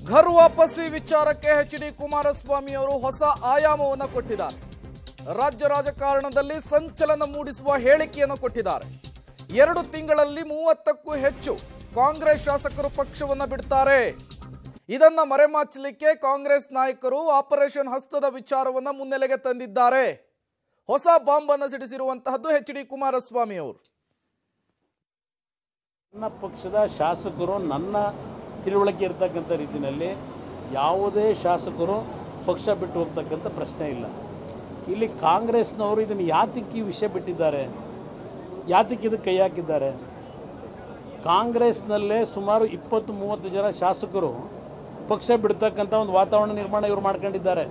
ಘರ್ ವಾಪಸಿ ವಿಚಾರಕ್ಕೆ H D Kumaraswamy ಅವರು ಹೊಸ ಆಯಾಮವನ್ನು ಕೊಟ್ಟಿದ್ದಾರೆ ರಾಜ್ಯ ರಾಜಕಾರಣದಲ್ಲಿ ಸಂಚಲನ ಮೂಡಿಸುವ ಹೇಳಿಕೆಯನ್ನು ಕೊಟ್ಟಿದ್ದಾರೆ ಎರಡು ತಿಂಗಳಲ್ಲಿ ಮೂವತ್ತಕ್ಕೂ ಹೆಚ್ಚು ಕಾಂಗ್ರೆಸ್ ಶಾಸಕರು ಪಕ್ಷವನ್ನು ಬಿಡ್ತಾರೆ ಇದನ್ನ ಮರೆಮಾಚಲಿಕ್ಕೆ ಕಾಂಗ್ರೆಸ್ ನಾಯಕರು ಆಪರೇಷನ್ ಹಸ್ತದ ವಿಚಾರವನ್ನ ಮುನ್ನೆಲೆಗೆ ತಂದಿದ್ದಾರೆ ಹೊಸ ಬಾಂಬ್ ಅನ್ನು ಸಿಡಿಸಿರುವಂತಹದ್ದು ಎಚ್ ಡಿ ಕುಮಾರಸ್ವಾಮಿ ಅವರು ನನ್ನ ಪಕ್ಷದ ಶಾಸಕರು ನನ್ನ ತಿಳುವಳಿಕೆ ಇರ್ತಕ್ಕಂಥ ರೀತಿಯಲ್ಲಿ ಯಾವುದೇ ಶಾಸಕರು ಪಕ್ಷ ಬಿಟ್ಟು ಹೋಗ್ತಕ್ಕಂಥ ಪ್ರಶ್ನೆ ಇಲ್ಲ ಇಲ್ಲಿ ಕಾಂಗ್ರೆಸ್ನವರು ಇದನ್ನು ಯಾತಕ್ಕೆ ಈ ವಿಷಯ ಬಿಟ್ಟಿದ್ದಾರೆ ಯಾತಕ್ಕೆ ಇದಕ್ಕೆ ಕೈ ಹಾಕಿದ್ದಾರೆ ಕಾಂಗ್ರೆಸ್ನಲ್ಲೇ ಸುಮಾರು ಇಪ್ಪತ್ತು ಮೂವತ್ತು ಜನ ಶಾಸಕರು ಪಕ್ಷ ಬಿಡ್ತಕ್ಕಂಥ ಒಂದು ವಾತಾವರಣ ನಿರ್ಮಾಣ ಇವರು ಮಾಡ್ಕೊಂಡಿದ್ದಾರೆ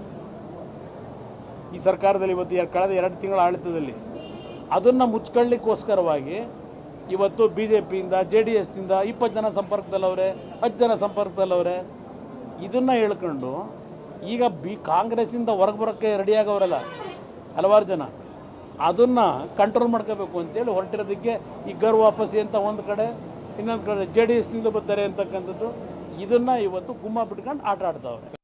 ಈ ಸರ್ಕಾರದಲ್ಲಿ ಇವತ್ತು ಎರ- ಕಳೆದ ಎರಡು ತಿಂಗಳ ಆಡಳಿತದಲ್ಲಿ ಅದನ್ನು ಮುಚ್ಕೊಳ್ಳಿಕ್ಕೋಸ್ಕರವಾಗಿ ಇವತ್ತು ಬಿ ಜೆ ಪಿಯಿಂದ ಜೆ ಡಿ ಎಸ್ನಿಂದ ಇಪ್ಪತ್ತು ಜನ ಸಂಪರ್ಕದಲ್ಲವ್ರೆ ಹತ್ತು ಜನ ಸಂಪರ್ಕದಲ್ಲವ್ರೆ ಇದನ್ನು ಹೇಳ್ಕೊಂಡು ಈಗ ಬಿ ಕಾಂಗ್ರೆಸ್ಸಿಂದ ಹೊರಗೆ ಬರೋಕ್ಕೆ ರೆಡಿಯಾಗವರಲ್ಲ ಹಲವಾರು ಜನ ಅದನ್ನು ಕಂಟ್ರೋಲ್ ಮಾಡ್ಕೋಬೇಕು ಅಂತೇಳಿ ಹೊರಟಿರೋದಕ್ಕೆ ಈ ಗರ್ ವಾಪಸಿ ಅಂತ ಒಂದು ಕಡೆ ಇನ್ನೊಂದು ಕಡೆ ಜೆ ಡಿ ಎಸ್ನಿಂದ ಬರ್ತಾರೆ ಅಂತಕ್ಕಂಥದ್ದು ಇದನ್ನು ಇವತ್ತು ಗುಮ್ಮ ಬಿಟ್ಕೊಂಡು ಆಟ ಆಡ್ತಾವ್ರೆ